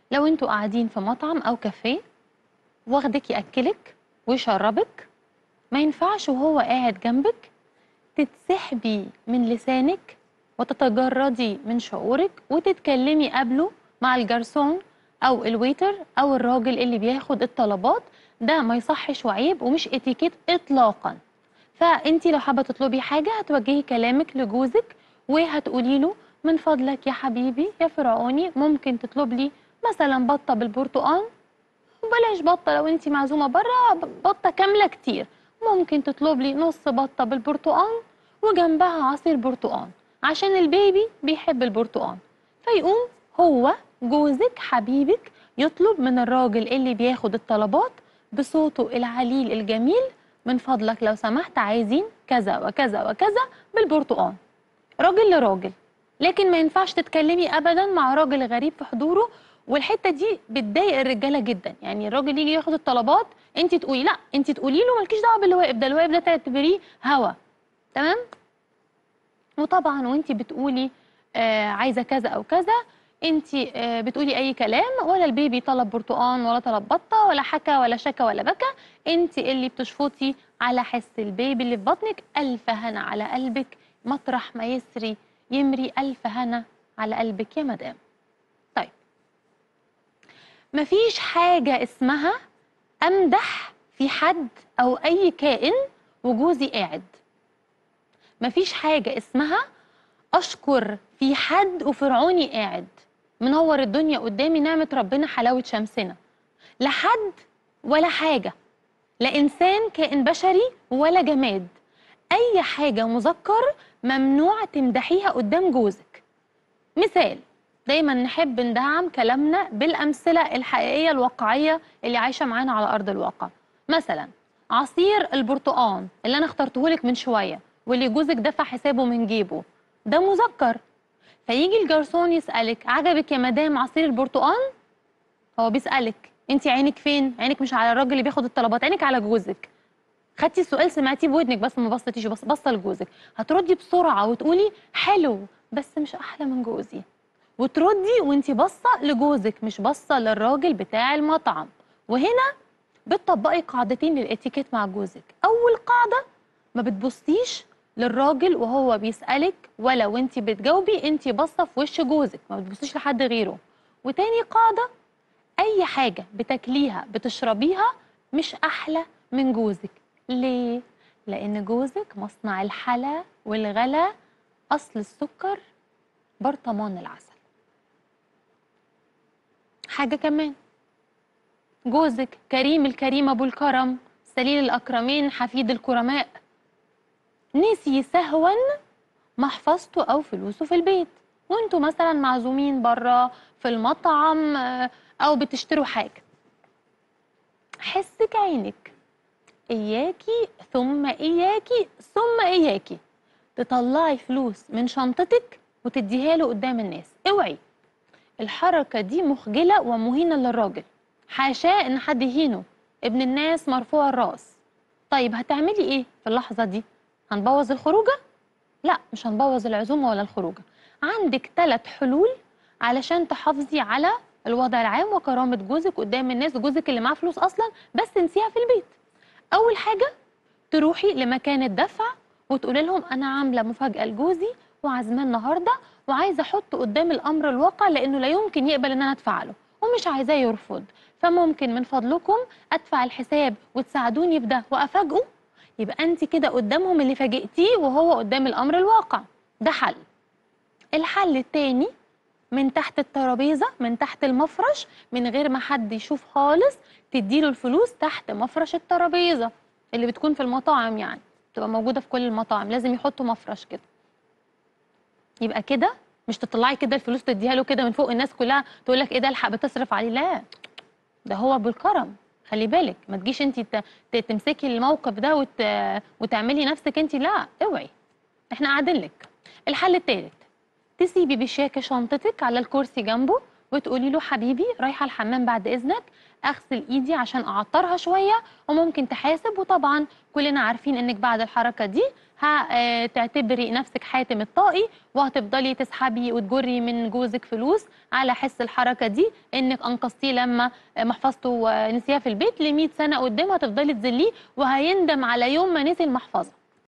لو انتوا قاعدين في مطعم او كافيه واخدك ياكلك ويشربك ما ينفعش وهو قاعد جنبك تتسحبي من لسانك وتتجردي من شعورك وتتكلمي قبله مع الجرسون او الويتر او الراجل اللي بياخد الطلبات ده ما يصحش وعيب ومش اتيكيت اطلاقا فانت لو حابه تطلبي حاجه هتوجهي كلامك لجوزك وهتقولي له من فضلك يا حبيبي يا فرعوني ممكن تطلب لي مثلا بطه بالبرتقال بلاش بطه لو انت معزومه بره بطه كامله كتير ممكن تطلب لي نص بطه بالبرتقال وجنبها عصير برتقال عشان البيبي بيحب البرتقال فيقوم هو جوزك حبيبك يطلب من الراجل اللي بياخد الطلبات بصوته العليل الجميل من فضلك لو سمحت عايزين كذا وكذا وكذا بالبرتقال راجل لراجل لكن ما ينفعش تتكلمي ابدا مع راجل غريب في حضوره والحته دي بتضايق الرجاله جدا يعني الراجل يجي ياخد الطلبات انت تقولي لا انت تقولي له مالكيش دعوه باللي واقف ده اللي واقف ده تعتبريه هوا تمام وطبعا وانت بتقولي آه عايزه كذا او كذا انت آه بتقولي اي كلام ولا البيبي طلب برتقان ولا طلب بطه ولا حكى ولا شكى ولا بكى انت اللي بتشفطي على حس البيبي اللي في بطنك الف هنا على قلبك مطرح ما يسري يمري الف هنا على قلبك يا مدام طيب مفيش حاجه اسمها امدح في حد او اي كائن وجوزي قاعد مفيش حاجه اسمها اشكر في حد وفرعوني قاعد منور الدنيا قدامي نعمه ربنا حلاوه شمسنا لا حد ولا حاجه لا انسان كائن بشري ولا جماد اي حاجه مذكر ممنوع تمدحيها قدام جوزك مثال دايما نحب ندعم كلامنا بالامثله الحقيقيه الواقعيه اللي عايشه معانا على ارض الواقع مثلا عصير البرتقال اللي انا اخترته لك من شويه واللي جوزك دفع حسابه من جيبه ده مذكر فيجي الجرسون يسالك عجبك يا مدام عصير البرتقال هو بيسالك انت عينك فين عينك مش على الراجل اللي بياخد الطلبات عينك على جوزك خدتي السؤال سمعتيه بودنك بس ما بصتيش بس بصه لجوزك هتردي بسرعه وتقولي حلو بس مش احلى من جوزي وتردي وانت باصه لجوزك مش باصه للراجل بتاع المطعم وهنا بتطبقي قاعدتين للاتيكيت مع جوزك اول قاعده ما بتبصيش للراجل وهو بيسالك ولا وانت بتجاوبي انت باصه في وش جوزك ما بتبصيش لحد غيره وتاني قاعده اي حاجه بتاكليها بتشربيها مش احلى من جوزك ليه لان جوزك مصنع الحلا والغلا اصل السكر برطمان العسل حاجه كمان جوزك كريم الكريم ابو الكرم سليل الاكرمين حفيد الكرماء نسي سهوا محفظته او فلوسه في البيت وانتوا مثلا معزومين بره في المطعم آه، او بتشتروا حاجه حسك عينك اياكي ثم اياكي ثم اياكي تطلعي فلوس من شنطتك وتديها له قدام الناس اوعي الحركه دي مخجله ومهينه للراجل حاشاه ان حد يهينه ابن الناس مرفوع الراس طيب هتعملي ايه في اللحظه دي هنبوظ الخروجه لا مش هنبوظ العزومه ولا الخروجه عندك ثلاث حلول علشان تحافظي على الوضع العام وكرامه جوزك قدام الناس جوزك اللي معاه فلوس اصلا بس انسيها في البيت اول حاجه تروحي لمكان الدفع وتقولي لهم انا عامله مفاجاه لجوزي وعازماه النهارده وعايزه احطه قدام الامر الواقع لانه لا يمكن يقبل ان انا ادفع له ومش عايزاه يرفض فممكن من فضلكم ادفع الحساب وتساعدوني بده وافاجئه يبقى انت كده قدامهم اللي فاجئتيه وهو قدام الامر الواقع ده حل الحل التاني من تحت الترابيزه من تحت المفرش من غير ما حد يشوف خالص تديله الفلوس تحت مفرش الترابيزه اللي بتكون في المطاعم يعني بتبقى موجوده في كل المطاعم لازم يحطوا مفرش كده يبقى كده مش تطلعي كده الفلوس تديها له كده من فوق الناس كلها تقول لك ايه ده الحق بتصرف عليه لا ده هو بالكرم خلي بالك ما تجيش انت ت- ت- تمسكي الموقف ده وت... وتعملي نفسك انت لا اوعي احنا قاعدين لك الحل الثالث تسيبي بشياكة شنطتك على الكرسي جنبه وتقولي له حبيبي رايحه الحمام بعد اذنك اغسل ايدي عشان اعطرها شويه وممكن تحاسب وطبعا كلنا عارفين انك بعد الحركه دي هتعتبري نفسك حاتم الطائي وهتفضلي تسحبي وتجري من جوزك فلوس على حس الحركه دي انك انقذتيه لما محفظته نسيها في البيت ل 100 سنه قدام هتفضلي تذليه وهيندم على يوم ما نسي المحفظه